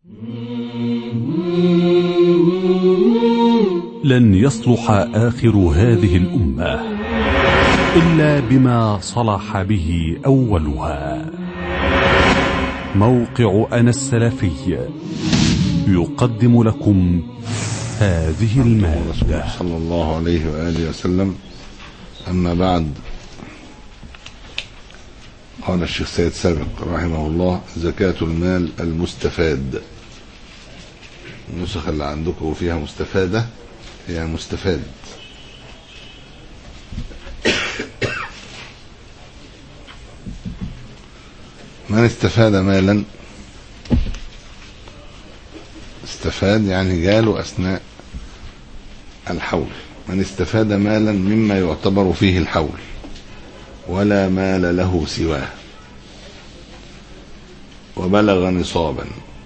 لن يصلح آخر هذه الأمة إلا بما صلح به أولها موقع أنا السلفي يقدم لكم هذه المادة صلى الله عليه وآله وسلم أما بعد قال الشيخ سيد سابق رحمه الله زكاة المال المستفاد النسخ اللي عندكم فيها مستفادة هي مستفاد من استفاد مالا استفاد يعني جاله أثناء الحول من استفاد مالا مما يعتبر فيه الحول ولا مال له سواه وبلغ نصابا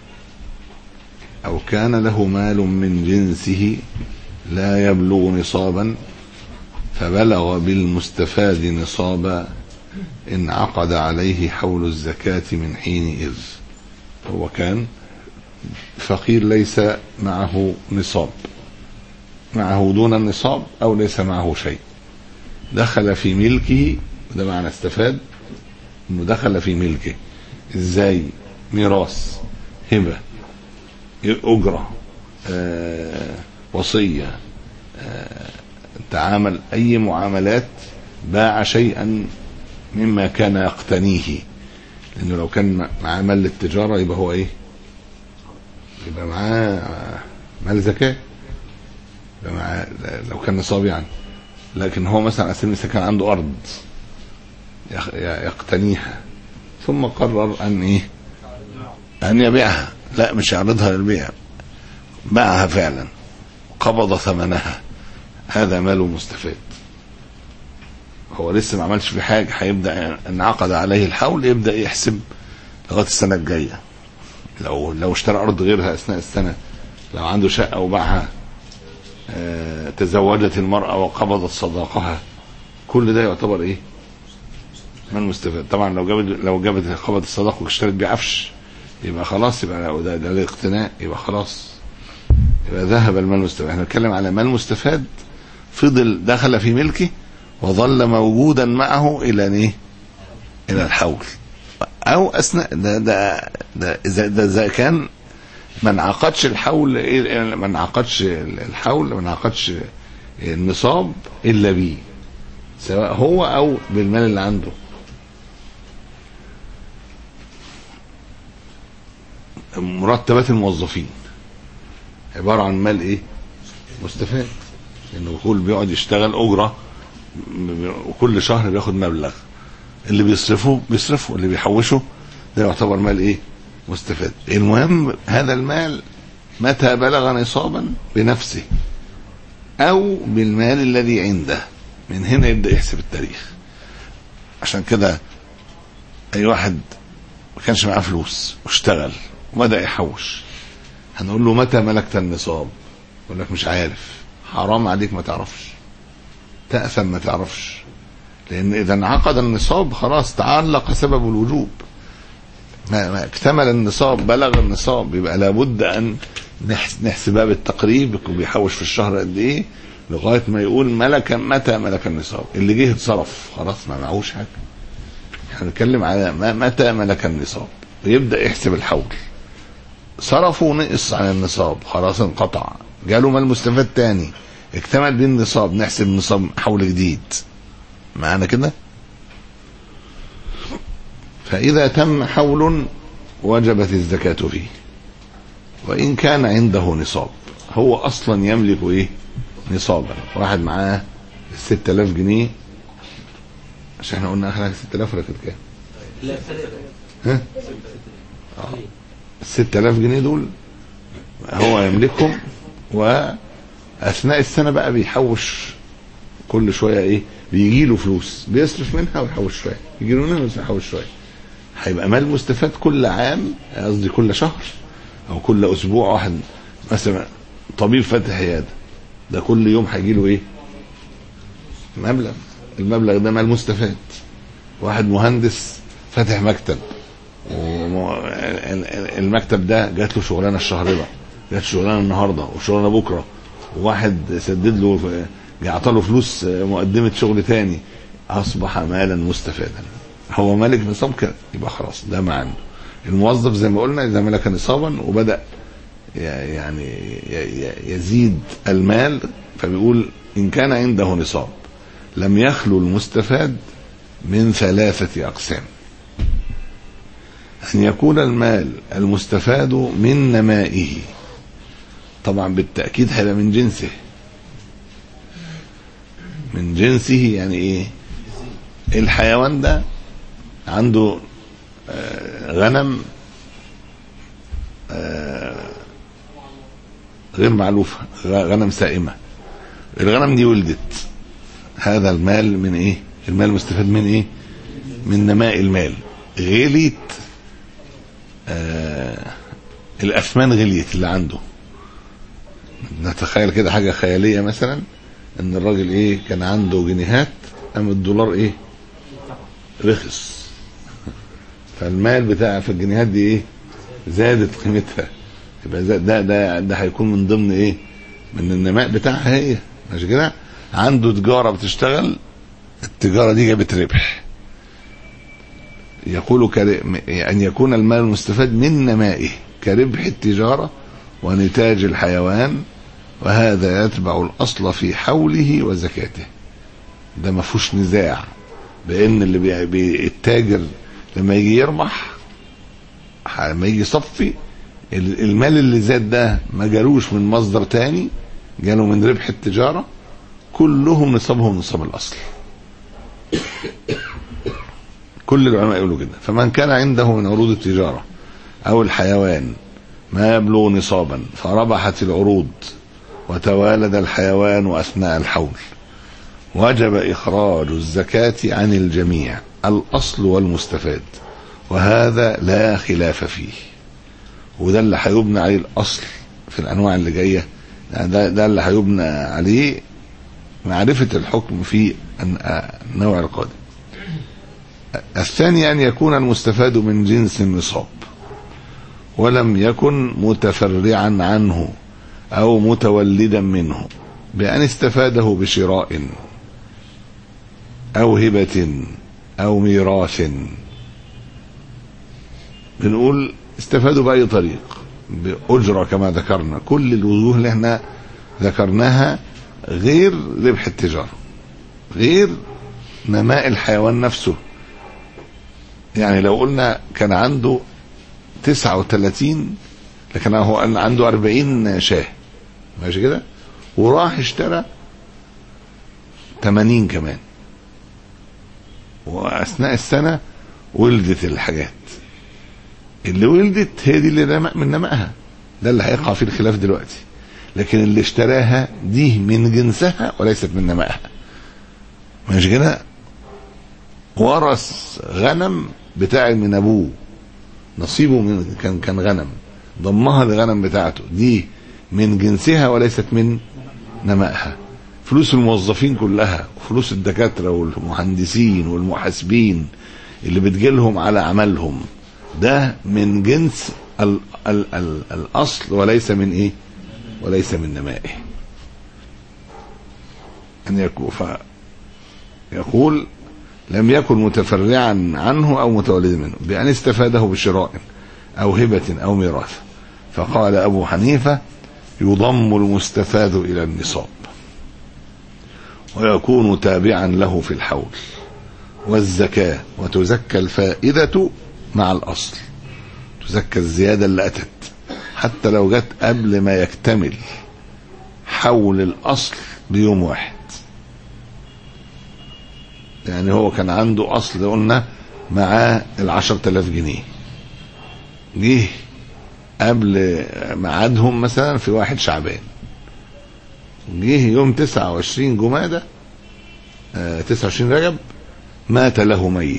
أو كان له مال من جنسه لا يبلغ نصابا فبلغ بالمستفاد نصابا انعقد عليه حول الزكاة من حينئذ هو كان فقير ليس معه نصاب معه دون النصاب أو ليس معه شيء دخل في ملكه ده معنى استفاد انه دخل في ملكه ازاي ميراث هبه اجره آه، وصيه آه، تعامل اي معاملات باع شيئا مما كان يقتنيه لانه لو كان معاه مال للتجاره يبقى هو ايه يبقى معاه مال زكاه يبقى معاه لو كان نصاب يعني لكن هو مثلا على سبيل المثال كان عنده ارض يقتنيها ثم قرر ان ايه ان يبيعها لا مش يعرضها للبيع باعها فعلا قبض ثمنها هذا ماله مستفاد هو لسه ما عملش في حاجه هيبدا انعقد عليه الحول يبدا يحسب لغايه السنه الجايه لو لو اشترى ارض غيرها اثناء السنه لو عنده شقه وباعها آه تزوجت المراه وقبضت صداقها كل ده يعتبر ايه مال مستفاد طبعا لو جابت لو جابت قبض الصداق واشترت بيه عفش يبقى خلاص يبقى ده, ده الاقتناء يبقى خلاص يبقى ذهب المال المستفاد احنا بنتكلم على مال مستفاد فضل دخل في ملكه وظل موجودا معه الى ايه؟ الى الحول او اثناء ده ده ده اذا ده اذا كان ما انعقدش الحول ما انعقدش الحول ما انعقدش النصاب الا بيه سواء هو او بالمال اللي عنده مرتبات الموظفين عبارة عن مال ايه مستفاد لانه كل بيقعد يشتغل اجرة وكل شهر بياخد مبلغ اللي بيصرفه بيصرفه اللي بيحوشه ده يعتبر مال ايه مستفاد المهم هذا المال متى بلغ نصابا بنفسه او بالمال الذي عنده من هنا يبدا يحسب التاريخ عشان كده اي واحد ما كانش معاه فلوس واشتغل وبدا يحوش هنقول له متى ملكت النصاب يقول لك مش عارف حرام عليك ما تعرفش تأثم ما تعرفش لان اذا انعقد النصاب خلاص تعلق سبب الوجوب ما, ما اكتمل النصاب بلغ النصاب يبقى لابد ان نحسبها بالتقريب بيحوش في الشهر قد ايه لغايه ما يقول ملك متى ملك النصاب اللي جه اتصرف خلاص ما معهوش حاجه احنا بنتكلم على متى ملك النصاب ويبدا يحسب الحول صرفه نقص عن النصاب خلاص انقطع جاله مال مستفاد تاني اكتمل بيه النصاب نحسب نصاب حول جديد معانا كده فإذا تم حول وجبت الزكاة فيه وإن كان عنده نصاب هو أصلا يملك إيه نصابا واحد معاه 6000 جنيه عشان احنا قلنا اخر حاجه 6000 ولا كانت كام؟ لا ها؟ اه 6000 جنيه دول هو يملكهم واثناء السنه بقى بيحوش كل شويه ايه؟ بيجي له فلوس بيصرف منها ويحوش شويه يجي له منها ويحوش شويه هيبقى مال مستفاد كل عام قصدي كل شهر او كل اسبوع واحد مثلا طبيب فاتح عياده ده كل يوم هيجي له ايه؟ مبلغ المبلغ ده مال مستفاد واحد مهندس فاتح مكتب وم- ال- ال- المكتب ده جات له شغلانه الشهر ده جات شغلانه النهارده وشغلانه بكره وواحد سدد له في- اعطى له فلوس مقدمه شغل تاني اصبح مالا مستفادا هو مالك نصاب كده يبقى خلاص ده ما عنده الموظف زي ما قلنا اذا ملك نصابا وبدا ي- يعني ي- ي- يزيد المال فبيقول ان كان عنده نصاب لم يخلو المستفاد من ثلاثه اقسام أن يكون المال المستفاد من نمائه طبعا بالتأكيد هذا من جنسه من جنسه يعني إيه الحيوان ده عنده آه، غنم آه، غير معلوفة غ- غنم سائمة الغنم دي ولدت هذا المال من ايه المال مستفاد من ايه من نماء المال غليت آه الأثمان غليت اللي عنده نتخيل كده حاجة خيالية مثلا ان الراجل ايه كان عنده جنيهات قام الدولار ايه رخص فالمال بتاع في الجنيهات دي ايه زادت قيمتها يبقى ده ده ده, ده هيكون من ضمن ايه من النماء بتاعها هي مش كده عنده تجارة بتشتغل التجارة دي جابت ربح يقول كر- أن يكون المال المستفاد من نمائه كربح التجارة ونتاج الحيوان وهذا يتبع الأصل في حوله وزكاته ده ما فيهوش نزاع بأن اللي بي... بي... التاجر لما يجي يربح لما يجي يصفي ال- المال اللي زاد ده ما جالوش من مصدر تاني جاله من ربح التجارة كلهم نصابهم نصاب الأصل كل العلماء يقولوا كده فمن كان عنده من عروض التجارة أو الحيوان ما يبلغ نصابا فربحت العروض وتوالد الحيوان أثناء الحول وجب إخراج الزكاة عن الجميع الأصل والمستفاد وهذا لا خلاف فيه وده اللي هيبنى عليه الأصل في الأنواع اللي جاية يعني ده, ده اللي هيبنى عليه معرفة الحكم في النوع القادم الثاني أن يكون المستفاد من جنس النصاب ولم يكن متفرعا عنه أو متولدا منه بأن استفاده بشراء أو هبة أو ميراث بنقول استفادوا بأي طريق بأجرة كما ذكرنا كل الوجوه اللي احنا ذكرناها غير ربح التجارة غير نماء الحيوان نفسه يعني لو قلنا كان عنده 39 لكن هو عنده 40 شاه ماشي كده وراح اشترى 80 كمان واثناء السنه ولدت الحاجات اللي ولدت هي دي اللي نمأ من نمائها ده اللي هيقع فيه الخلاف دلوقتي لكن اللي اشتراها دي من جنسها وليست من نمائها ماشي كده ورث غنم بتاع من ابوه نصيبه من كان كان غنم ضمها الغنم بتاعته دي من جنسها وليست من نمائها فلوس الموظفين كلها وفلوس الدكاتره والمهندسين والمحاسبين اللي بتجيلهم على عملهم ده من جنس ال ال ال الاصل وليس من ايه وليس من نمائه ان يكون يقول لم يكن متفرعا عنه او متولدا منه بان استفاده بشراء او هبه او ميراث فقال ابو حنيفه يضم المستفاد الى النصاب ويكون تابعا له في الحول والزكاه وتزكى الفائده مع الاصل تزكى الزياده اللي اتت حتى لو جت قبل ما يكتمل حول الاصل بيوم واحد يعني هو كان عنده اصل قلنا معاه العشر تلاف جنيه جه قبل ميعادهم مثلا في واحد شعبان جه يوم تسعة وعشرين جمادة تسعة وعشرين رجب مات له ميت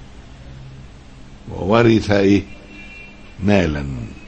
وورث ايه مالا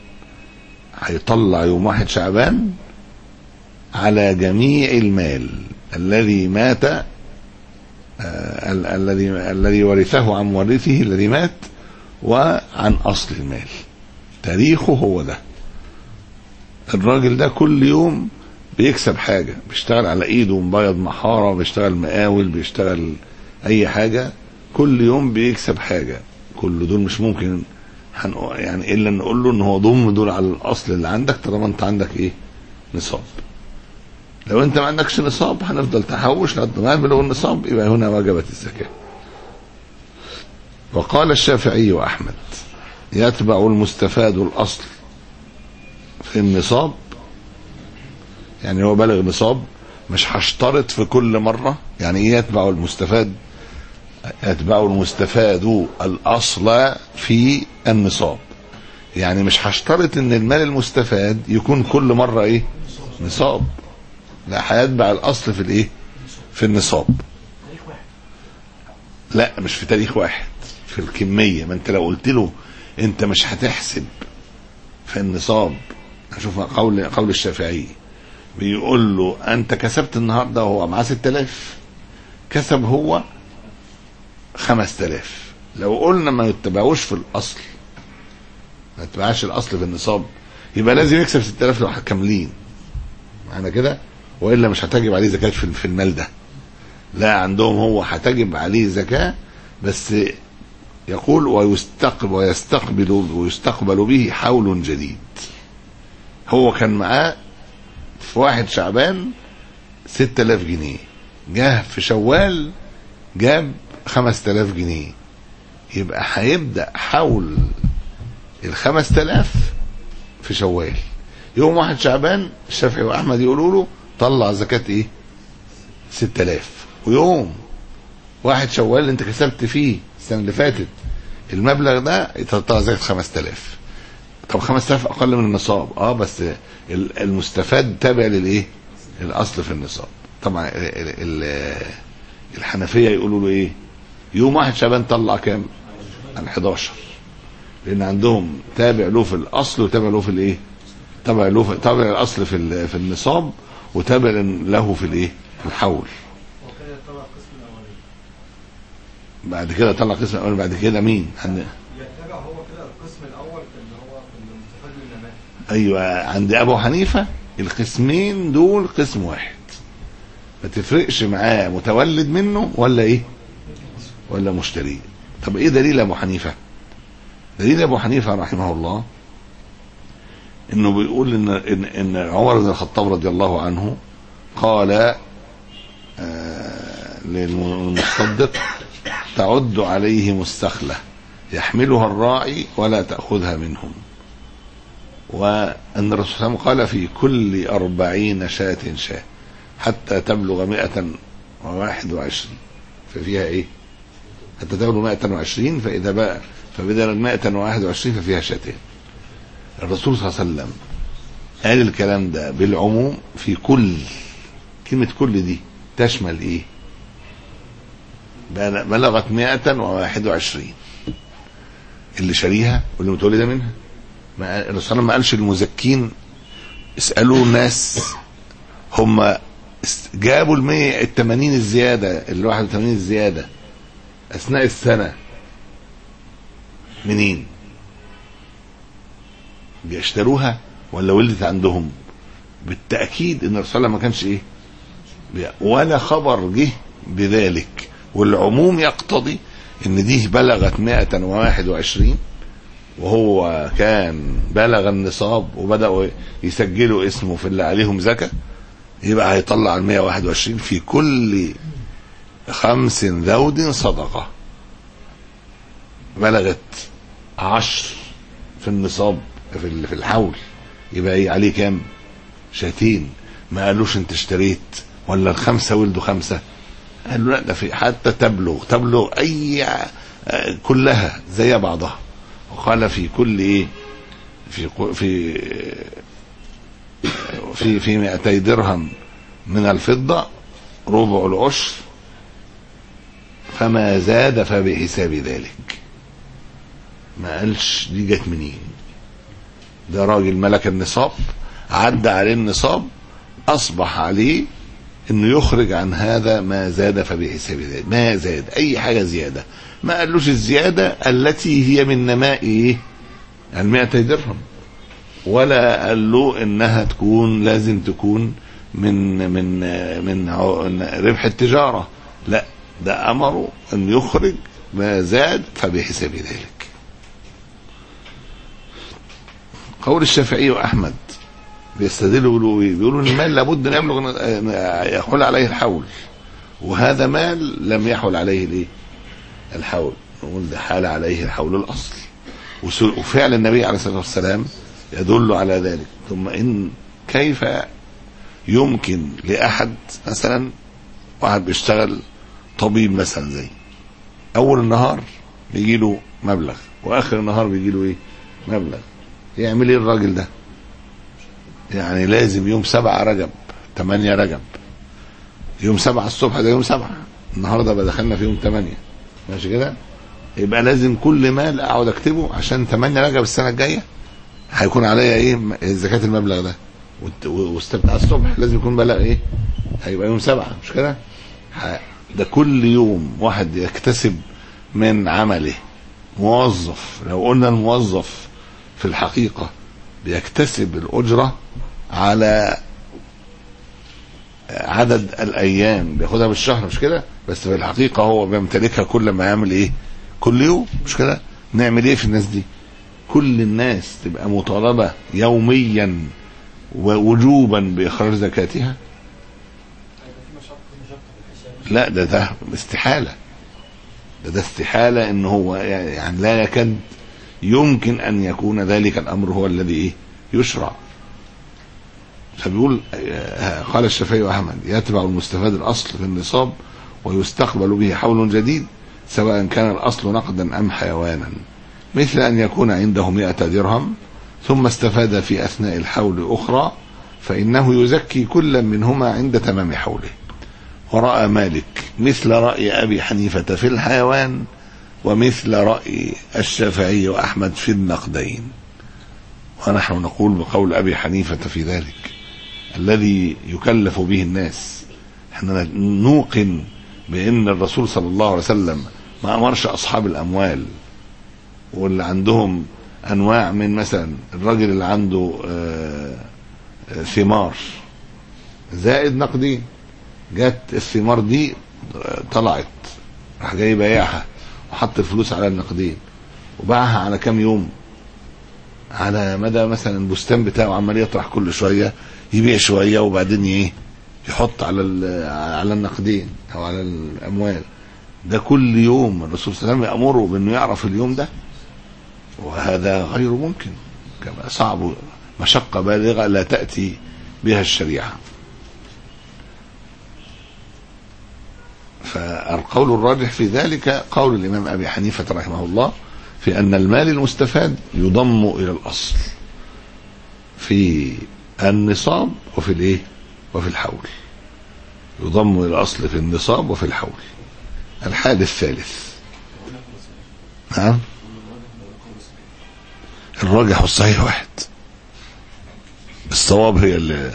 هيطلع يوم واحد شعبان على جميع المال الذي مات آه الذي الذي ورثه عن مورثه الذي مات وعن اصل المال تاريخه هو ده الراجل ده كل يوم بيكسب حاجة بيشتغل على ايده مبيض محارة بيشتغل مقاول بيشتغل اي حاجة كل يوم بيكسب حاجة كل دول مش ممكن هنقو يعني الا نقول له ان هو ضم دول على الاصل اللي عندك طالما انت عندك ايه نصاب لو انت ما عندكش نصاب هنفضل تحوش لغايه ما يبلغ النصاب يبقى هنا وجبت الزكاه وقال الشافعي واحمد يتبع المستفاد الاصل في النصاب يعني هو بلغ نصاب مش هشترط في كل مرة يعني ايه يتبع المستفاد يتبع المستفاد الأصل في النصاب يعني مش هشترط ان المال المستفاد يكون كل مرة ايه نصاب لا هيتبع الأصل في الايه في النصاب لا مش في تاريخ واحد في الكمية ما انت لو قلت له انت مش هتحسب في النصاب شوف قول قول الشافعي بيقول له انت كسبت النهارده وهو معاه 6000 كسب هو 5000 لو قلنا ما يتبعوش في الاصل ما يتبعش الاصل في النصاب يبقى لازم يكسب 6000 لو كاملين معانا كده والا مش هتجب عليه زكاه في في المال ده لا عندهم هو هتجب عليه زكاه بس يقول ويستقبل ويستقبل ويستقبل به حول جديد هو كان معاه في واحد شعبان ستة آلاف جنيه جه في شوال جاب خمس تلاف جنيه يبقى هيبدأ حول الخمس تلاف في شوال يوم واحد شعبان الشافعي وأحمد يقولوا له طلع زكاة ايه ستة آلاف ويوم واحد شوال انت كسبت فيه السنة اللي فاتت المبلغ ده يطلع زكاة خمس تلاف طب 5000 اقل من النصاب اه بس المستفاد تابع للايه الاصل في النصاب طبعا ال ال الحنفيه يقولوا له ايه يوم واحد شعبان طلع كام عن 11 لان عندهم تابع له في الاصل وتابع له في الايه تابع له في تابع الاصل في في النصاب وتابع له في الايه في الحول بعد كده طلع قسم الاول بعد كده مين هن... يتبع هو كده القسم الاول اللي هو المستفاد من النماء ايوه عند ابو حنيفه القسمين دول قسم واحد ما تفرقش معاه متولد منه ولا ايه ولا مشتري طب ايه دليل ابو حنيفه دليل ابو حنيفه رحمه الله انه بيقول ان ان, إن عمر بن الخطاب رضي الله عنه قال آه للمصدق تعد عليه مستخله يحملها الراعي ولا تأخذها منهم وأن الرسول صلى الله عليه وسلم قال في كل أربعين شاة شاة حتى تبلغ مائة وواحد وعشرين ففيها إيه حتى تبلغ مائة وعشرين فإذا بقى فبدل مائة وواحد وعشرين ففيها شاتين الرسول صلى الله عليه وسلم قال الكلام ده بالعموم في كل كلمة كل دي تشمل إيه بلغت مائة وواحد وعشرين اللي شاريها واللي متولده منها ما الرسول ما قالش المزكين اسالوا الناس هم جابوا ال 100 ال 80 الزياده ال 81 الزياده اثناء السنه منين؟ بيشتروها ولا ولدت عندهم؟ بالتاكيد ان الرسول ما كانش ايه؟ ولا خبر جه بذلك والعموم يقتضي ان دي بلغت 121 وهو كان بلغ النصاب وبداوا يسجلوا اسمه في اللي عليهم زكاه يبقى هيطلع ال 121 في كل خمس ذود صدقه بلغت عشر في النصاب في في الحول يبقى ايه عليه كام؟ شاتين ما قالوش انت اشتريت ولا الخمسه ولدوا خمسه قال له لا ده في حتى تبلغ تبلغ اي كلها زي بعضها وقال في كل ايه في في في في 200 درهم من الفضة ربع العشر فما زاد فبحساب ذلك ما قالش دي جت منين ده راجل ملك النصاب عدى عليه النصاب اصبح عليه انه يخرج عن هذا ما زاد فبحساب ذلك ما زاد اي حاجه زياده ما قالوش الزيادة التي هي من نماء ايه المائة درهم ولا قال له انها تكون لازم تكون من من من عو- ربح التجارة لا ده امره ان يخرج ما زاد فبحساب ذلك قول الشافعي واحمد بيستدلوا بيقولوا ايه؟ بيقولوا ان المال لابد ان يبلغ أن يحول عليه الحول وهذا مال لم يحول عليه الايه؟ الحول نقول ده حال عليه الحول الاصل وس- وفعل النبي عليه الصلاه والسلام يدل على ذلك ثم ان كيف يمكن لاحد مثلا واحد بيشتغل طبيب مثلا زي اول النهار بيجي له مبلغ واخر النهار بيجي له ايه مبلغ يعمل ايه الراجل ده يعني لازم يوم سبعة رجب تمانية رجب يوم سبعة الصبح ده يوم سبعة النهاردة بقى دخلنا في يوم تمانية ماشي كده يبقى لازم كل مال اقعد اكتبه عشان تمانية رجب السنة الجاية هيكون عليا ايه م- زكاة المبلغ ده والت- والست بتاع الصبح لازم يكون بلغ ايه هيبقى يوم سبعة مش كده ه- ده كل يوم واحد يكتسب من عمله موظف لو قلنا الموظف في الحقيقة بيكتسب الأجرة على عدد الأيام بياخدها بالشهر مش كده بس في الحقيقة هو بيمتلكها كل ما يعمل إيه كل يوم مش كده نعمل إيه في الناس دي كل الناس تبقى مطالبة يوميا ووجوبا بإخراج زكاتها هيبقى في مشقة مشقة في الحساب لا ده ده استحالة ده ده استحالة ان هو يعني لا يكاد يمكن ان يكون ذلك الامر هو الذي ايه يشرع فبيقول آه، قال الشافعي واحمد يتبع المستفاد الاصل في النصاب ويستقبل به حول جديد سواء كان الاصل نقدا ام حيوانا مثل ان يكون عنده مئة درهم ثم استفاد في اثناء الحول اخرى فانه يزكي كل منهما عند تمام حوله ورأى مالك مثل رأي أبي حنيفة في الحيوان ومثل رأي الشافعي وأحمد في النقدين ونحن نقول بقول أبي حنيفة في ذلك الذي يكلف به الناس احنا نوقن بأن الرسول صلى الله عليه وسلم ما أمرش أصحاب الأموال واللي عندهم أنواع من مثلا الراجل اللي عنده آه، آه، ثمار زائد نقدين جت الثمار دي طلعت راح جاي بايعها وحط الفلوس على النقدين وباعها على كام يوم على مدى مثلا البستان بتاعه عمال يطرح كل شويه يبيع شويه وبعدين ايه يحط على ال- على النقدين او على الاموال ده كل يوم الرسول صلى الله عليه وسلم يامره بانه يعرف اليوم ده وهذا غير ممكن كما صعب مشقه بالغه لا تاتي بها الشريعه فالقول الراجح في ذلك قول الإمام أبي حنيفة رحمه الله في أن المال المستفاد يضم إلى الأصل في النصاب وفي الإيه وفي الحول يضم إلى الأصل في النصاب وفي الحول الحال الثالث نعم الراجح والصحيح واحد الصواب هي اللي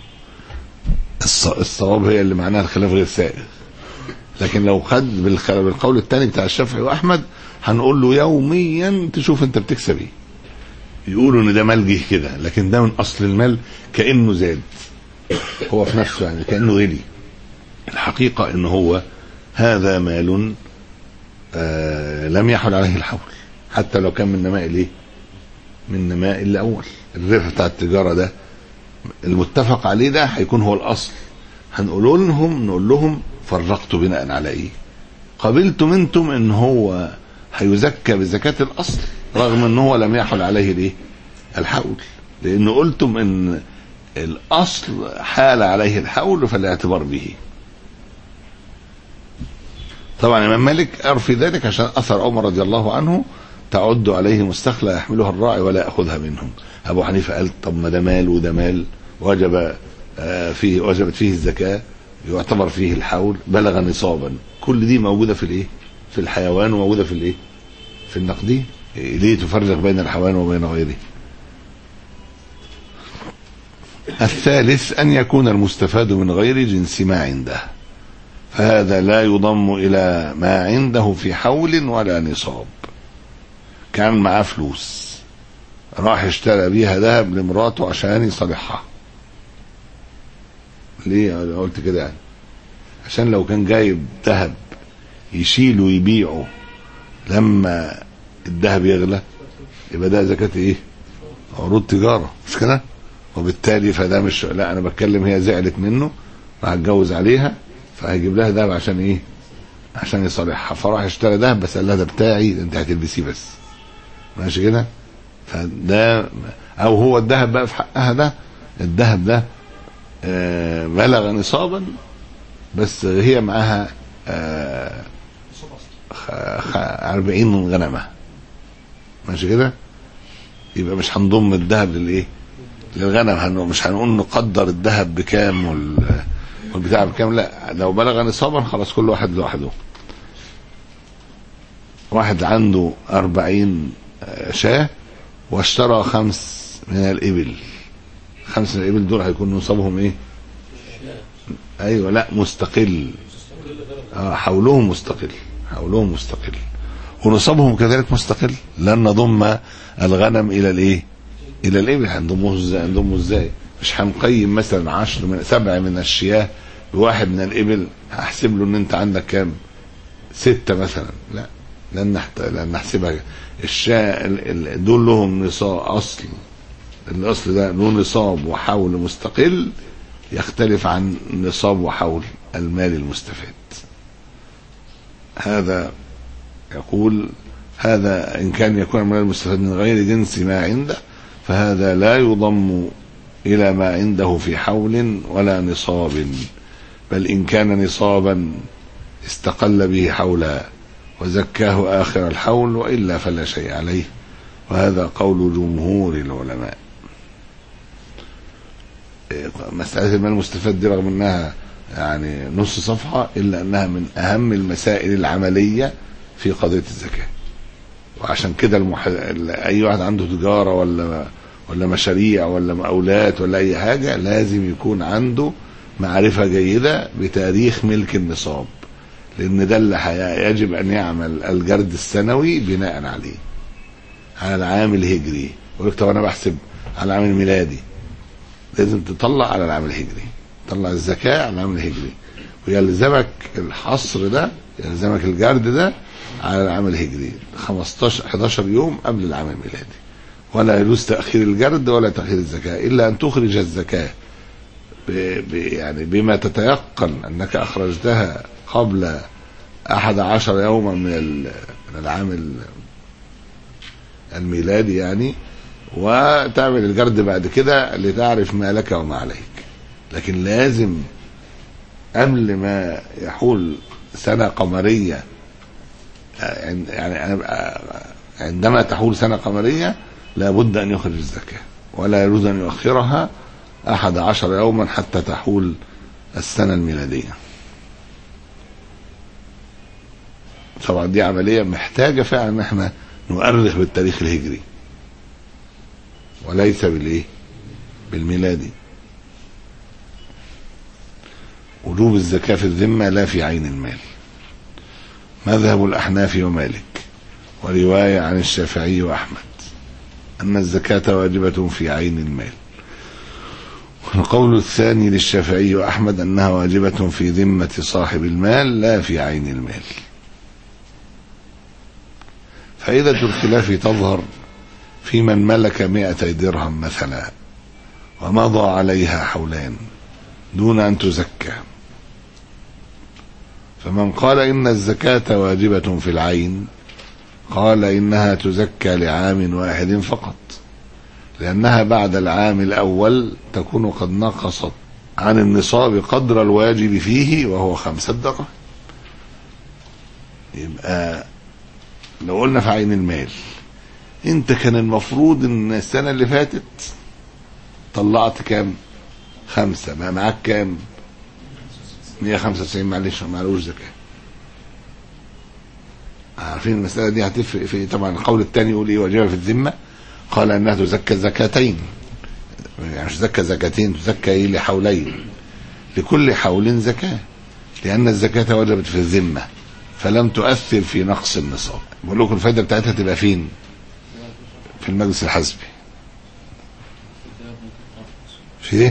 الص- الصواب هي اللي معناها الخلاف غير سائغ لكن لو خد بالخ- بالقول الثاني بتاع الشافعي واحمد هنقول له يوميا تشوف انت بتكسب ايه يقولوا ان ده مال جه كده لكن ده من اصل المال كانه زاد هو في نفسه يعني كانه غلي الحقيقه ان هو هذا مال آه لم يحل عليه الحول حتى لو كان من نماء الايه من نماء الاول الربح بتاع التجاره ده المتفق عليه ده هيكون هو الاصل هنقول لهم نقول لهم فرقتوا بناء على ايه قبلتم انتم ان هو هيزكى بزكاة الاصل رغم ان هو لم يحل عليه الايه الحول لان قلتم ان الاصل حال عليه الحول فالاعتبار به طبعا الامام مالك ارفي ذلك عشان اثر عمر رضي الله عنه تعد عليه مستخلى يحملها الراعي ولا ياخذها منهم ابو حنيفه قال طب ما ده مال وده مال وجب آه، فيه وجبت فيه الزكاه يعتبر فيه الحول بلغ نصابا كل دي موجوده في الايه في الحيوان وموجوده في الايه في النقدين إيه، ليه تفرق بين الحيوان وبين غيره الثالث ان يكون المستفاد من غير جنس ما عنده فهذا لا يضم إلى ما عنده في حول ولا نصاب كان معاه فلوس راح اشترى بيها ذهب لمراته عشان يصالحها ليه أنا قلت كده يعني عشان لو كان جايب ذهب يشيله ويبيعه لما الذهب يغلى يبقى ده زكاة ايه عروض تجارة مش كده وبالتالي فده مش لا انا بتكلم هي زعلت منه وهتجوز عليها فهيجيب لها دهب عشان ايه عشان يصالحها فراح اشترى دهب بس قال لها ده بتاعي ده انت هتلبسيه بس ماشي كده فده او هو الذهب بقى في حقها ده الذهب ده آه، بلغ نصابا بس هي معاها آه، خ- خ- أربعين غنمة ماشي كده يبقى مش هنضم الذهب للايه للغنم هن- مش هنقول نقدر الذهب بكام وال والبتاع بكام لا لو بلغ نصابا خلاص كل واحد لوحده واحد عنده أربعين آه، شاة واشترى خمس من الإبل خمس من الإبل دول هيكون نصابهم إيه أيوة لا مستقل آه حولهم مستقل حولهم مستقل ونصابهم كذلك مستقل لن نضم الغنم إلى الإيه إلى الإبل هنضمه إزاي هنضمه إزاي مش هنقيم مثلا عشر من سبع من الشياه بواحد من الإبل هحسب له إن أنت عندك كام ستة مثلا لا لن نحت... لن نحسبها الشاء ال- ال- دول لهم نصاب اصل الاصل ده له نصاب وحول مستقل يختلف عن نصاب وحول المال المستفاد هذا يقول هذا ان كان يكون المال المستفاد من غير جنس ما عنده فهذا لا يضم الى ما عنده في حول ولا نصاب بل ان كان نصابا استقل به حولا وزكاه آخر الحول وإلا فلا شيء عليه وهذا قول جمهور العلماء إيه، مسألة المال المستفاد دي رغم أنها يعني نص صفحة إلا أنها من أهم المسائل العملية في قضية الزكاة وعشان كده المح... أي واحد عنده تجارة ولا ولا مشاريع ولا مقاولات ولا أي حاجة لازم يكون عنده معرفة جيدة بتاريخ ملك النصاب لان ده اللي حي- يجب ان يعمل الجرد السنوي بناء عليه على العام الهجري يقول لك طب انا بحسب على العام الميلادي لازم تطلع على العام الهجري تطلع الزكاه على العام الهجري ويلزمك الحصر ده يلزمك الجرد ده على العام الهجري 15 11 يوم قبل العام الميلادي ولا يجوز تاخير الجرد ولا تاخير الزكاه الا ان تخرج الزكاه ب ب يعني بما تتيقن انك اخرجتها قبل احد عشر يوما من ال- من العام ال- الميلادي يعني وتعمل الجرد بعد كده لتعرف ما لك وما عليك لكن لازم قبل ما يحول سنة قمرية آه، عند- يعني آه، عندما تحول سنة قمرية لابد أن يخرج الزكاة ولا يجوز أن يؤخرها أحد عشر يوما حتى تحول السنة الميلادية طبعا دي عملية محتاجة فعلا ان احنا نؤرخ بالتاريخ الهجري وليس بالايه بالميلادي وجوب الزكاة في الذمة لا في عين المال مذهب الأحناف ومالك ورواية عن الشافعي وأحمد أن الزكاة واجبة في عين المال القول الثاني للشافعي وأحمد أنها واجبة في ذمة صاحب المال لا في عين المال فائدة الخلاف تظهر في من ملك مئتي درهم مثلا ومضى عليها حولان دون أن تزكى فمن قال إن الزكاة واجبة في العين قال إنها تزكى لعام واحد فقط لأنها بعد العام الأول تكون قد نقصت عن النصاب قدر الواجب فيه وهو خمسة دراهم يبقى لو قلنا في عين المال انت كان المفروض ان السنة اللي فاتت طلعت كام خمسة بقى معاك كام 195 معلش معلوش زكاة عارفين المسألة دي هتفرق في طبعا القول الثاني يقول ايه واجبة في الذمة قال انها تزكى زكاتين يعني مش تزكى زكاتين تزكى ايه لحولين لكل حول زكاة لأن الزكاة وجبت في الذمة فلم تؤثر في نقص النصاب بقول لكم الفائدة بتاعتها تبقى فين في المجلس الحزبي في ايه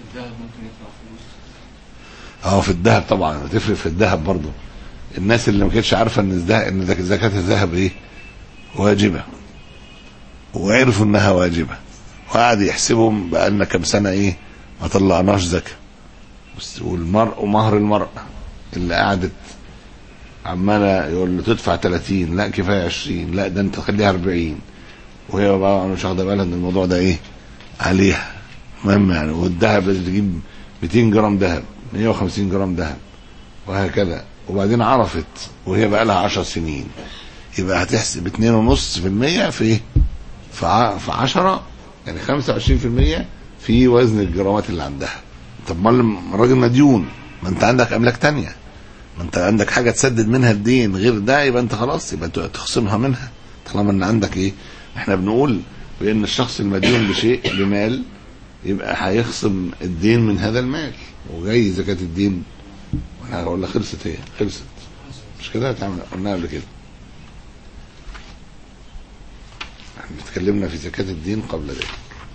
اه في الذهب طبعا تفرق في الذهب برضه الناس اللي ما كانتش عارفه ان الذهب ان زك- زكاه الذهب ايه واجبه وعرفوا انها واجبه وقعد يحسبهم بقالنا كام سنه ايه ما طلعناش زكاه بس والمرء ومهر المرأة اللي قعدت عماله يقول له تدفع 30 لا كفايه 20 لا ده انت خليها 40 وهي بقى مش واخده بالها ان الموضوع ده ايه عليها مهم يعني والذهب لازم تجيب 200 جرام ذهب 150 جرام ذهب وهكذا وبعدين عرفت وهي بقى لها 10 سنين يبقى هتحسب 2.5% في ايه؟ في ع- في 10 يعني 25% في وزن الجرامات اللي عندها طب ما الراجل مديون ما انت عندك املاك تانية ما انت عندك حاجه تسدد منها الدين غير ده يبقى انت خلاص يبقى انت تخصمها منها طالما ان عندك ايه احنا بنقول بان الشخص المديون بشيء بمال يبقى هيخصم الدين من هذا المال وجاي زكاه الدين وانا ولا خلصت هي خلصت مش كده هتعمل قلناها قبل كده احنا اتكلمنا في زكاه الدين قبل ذلك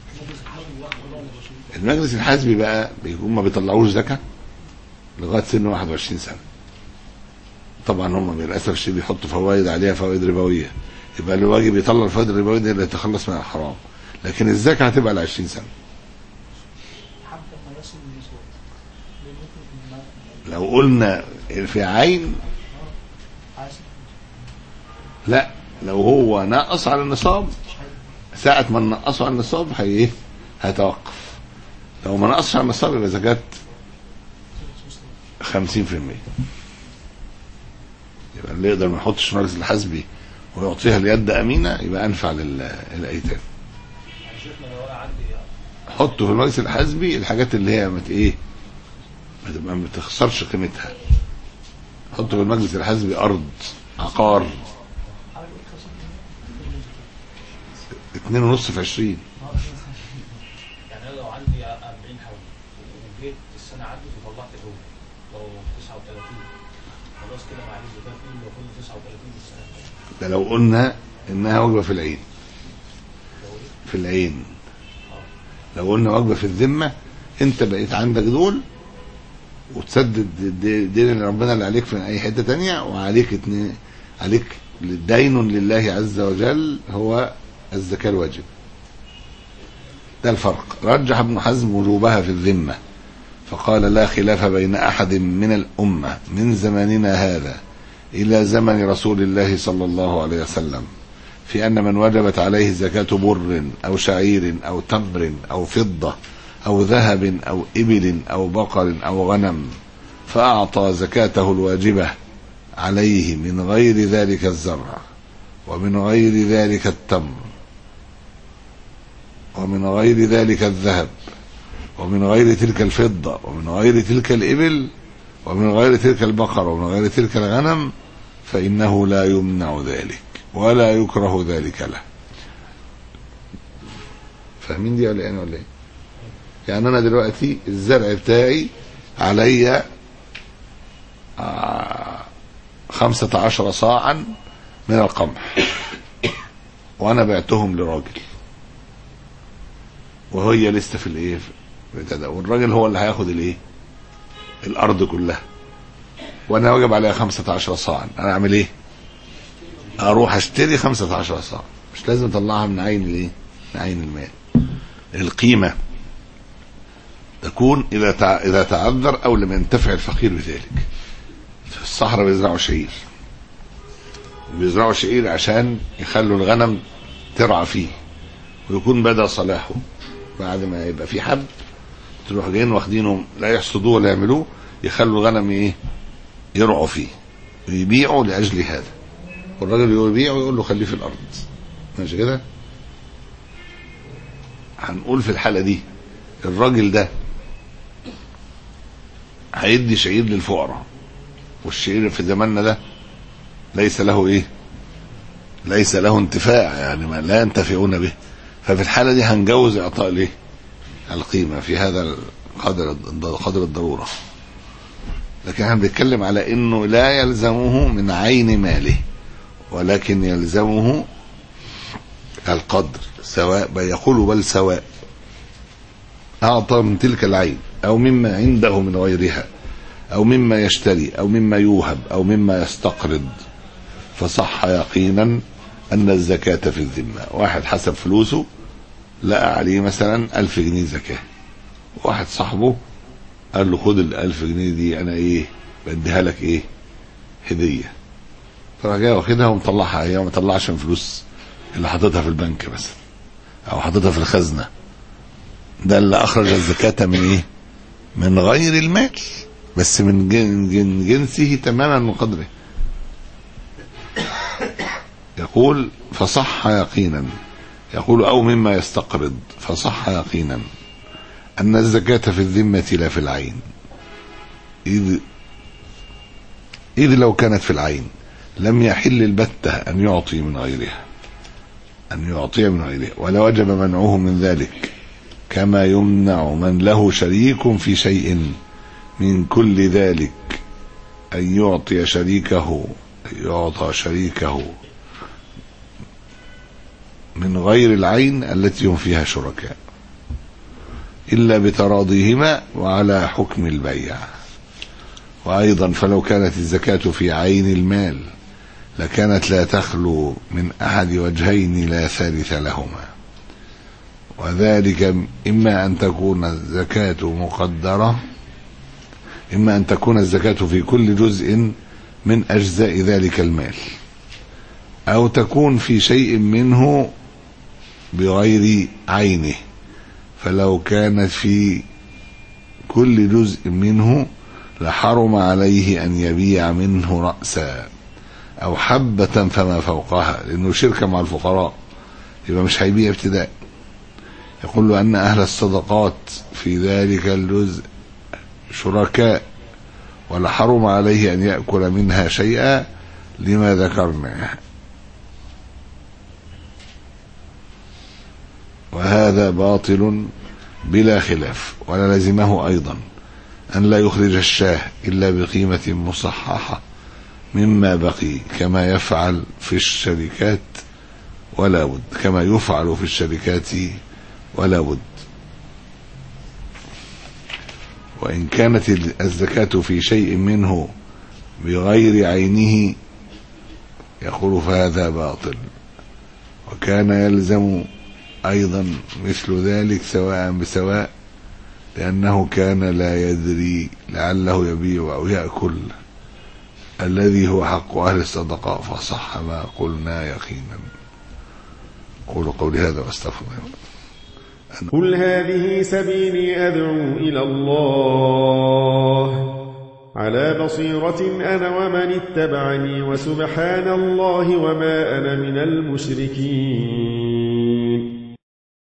المجلس الحزبي بقى بيكون ما بيطلعوش زكاه لغايه سن 21 سنه طبعا هم للاسف الشديد بيحطوا فوائد عليها فوائد ربويه يبقى اللي واجب يطلع الفوائد الربويه دي اللي يتخلص من الحرام لكن الزكاه هتبقى ل 20 سنه حتى ما يصل للنسوة لأن ممكن ما- لو قلنا في عين عايز لا لو هو نقص على النصاب ساعة ما نقصه على النصاب هي ايه؟ هيتوقف لو ما نقصش على النصاب يبقى زكاة 50% يبقى اللي يقدر ما يحطش في المجلس الحزبي ويعطيها اليد امينه يبقى انفع لل- للايتام شيخنا لو انا عندي حطوا في المجلس الحزبي الحاجات اللي هي مت ايه ما تبقى ما بتخسرش قيمتها حطوا في المجلس الحزبي ارض عقار حاجة خمسة اتنين ونص في عشرين يعني انا لو عندي 40 حول وجيت السنه عدت وطلعت حول لو 39 خلاص كده معلش زكاه فيه المفروض 39 السنه ده لو قلنا انها وجبه في العين في العين لو قلنا وجبه في الذمه انت بقيت عندك دول وتسدد الد- دين اللي ربنا اللي عليك في اي حته تانية وعليك اتنين عليك دين لله عز وجل هو الزكاه الواجب ده الفرق رجح ابن حزم وجوبها في الذمه فقال لا خلاف بين احد من الامه من زماننا هذا الى زمن رسول الله صلى الله عليه وسلم في ان من وجبت عليه زكاه بر او شعير او تمر او فضه او ذهب او ابل او بقر او غنم فاعطى زكاته الواجبه عليه من غير ذلك الزرع ومن غير ذلك التمر ومن غير ذلك الذهب ومن غير تلك الفضة ومن غير تلك الإبل ومن غير تلك البقر ومن غير تلك الغنم فإنه لا يمنع ذلك ولا يكره ذلك له فاهمين دي ولا ايه ولا ايه يعني انا دلوقتي الزرع بتاعي عليا آه، خمسة عشر صاعا من القمح وانا بعتهم لراجل وهي لسه في الايه في بتاع ده. والراجل هو اللي هياخد الايه الارض كلها وانا واجب عليها 15 صاعا انا اعمل ايه اروح اشتري 15 صاع مش لازم اطلعها من عين الايه من عين المال القيمه تكون اذا تع... اذا تعذر او لم ينتفع الفقير بذلك في الصحراء بيزرعوا شعير بيزرعوا شعير عشان يخلوا الغنم ترعى فيه ويكون بدا صلاحه بعد ما يبقى في حب تروح جايين واخدينه لا يحصدوه ولا يعملوه يخلوا الغنم ايه يرعوا فيه ويبيعوا لاجل هذا والراجل يبيع ويقول له خليه في الارض ماشي كده هنقول في الحاله دي الراجل ده هيدي شعير للفقراء والشعير في زماننا ده ليس له ايه ليس له انتفاع يعني ما لا ينتفعون به ففي الحاله دي هنجوز اعطاء الايه القيمه في هذا القدر قدر الضروره لكن احنا بنتكلم على انه لا يلزمه من عين ماله ولكن يلزمه القدر سواء بل يقول بل سواء أعطى من تلك العين أو مما عنده من غيرها أو مما يشتري أو مما يوهب أو مما يستقرض فصح يقينا أن الزكاة في الذمة واحد حسب فلوسه لقى عليه مثلا ألف جنيه زكاة واحد صاحبه قال له خد الألف جنيه دي أنا إيه بديها لك إيه هدية فراح جاي واخدها ومطلعها هي وما طلعش من فلوس اللي حاططها في البنك مثلا أو حاططها في الخزنة ده اللي أخرج الزكاة من إيه من غير المال بس من جن جن جنسه تماما من قدره يقول فصح يقينا يقول أو مما يستقرض فصح يقينا أن الزكاة في الذمة لا في العين إذ, إذ لو كانت في العين لم يحل البتة أن يعطي من غيرها أن يعطي من غيرها ولا وجب منعه من ذلك كما يمنع من له شريك في شيء من كل ذلك أن يعطي شريكه أن يعطى شريكه من غير العين التي هم فيها شركاء إلا بتراضيهما وعلى حكم البيع وأيضا فلو كانت الزكاة في عين المال لكانت لا تخلو من أحد وجهين لا ثالث لهما وذلك إما أن تكون الزكاة مقدرة إما أن تكون الزكاة في كل جزء من أجزاء ذلك المال أو تكون في شيء منه بغير عينه فلو كانت في كل جزء منه لحرم عليه أن يبيع منه رأسا أو حبة فما فوقها لأنه شركة مع الفقراء يبقى مش هيبيع ابتداء يقول له أن أهل الصدقات في ذلك الجزء شركاء ولحرم عليه أن يأكل منها شيئا لما ذكرنا وهذا باطل بلا خلاف ولا لزمه أيضا أن لا يخرج الشاه إلا بقيمة مصححة مما بقي كما يفعل في الشركات ولا بد كما يفعل في الشركات ولا بد وإن كانت الزكاة في شيء منه بغير عينه يقول فهذا باطل وكان يلزم أيضا مثل ذلك سواء بسواء لأنه كان لا يدري لعله يبيع أو يأكل الذي هو حق أهل الصدقاء فصح ما قلنا يقينا قولوا قولي هذا واستغفر الله قل هذه سبيلي أدعو إلى الله على بصيرة أنا ومن اتبعني وسبحان الله وما أنا من المشركين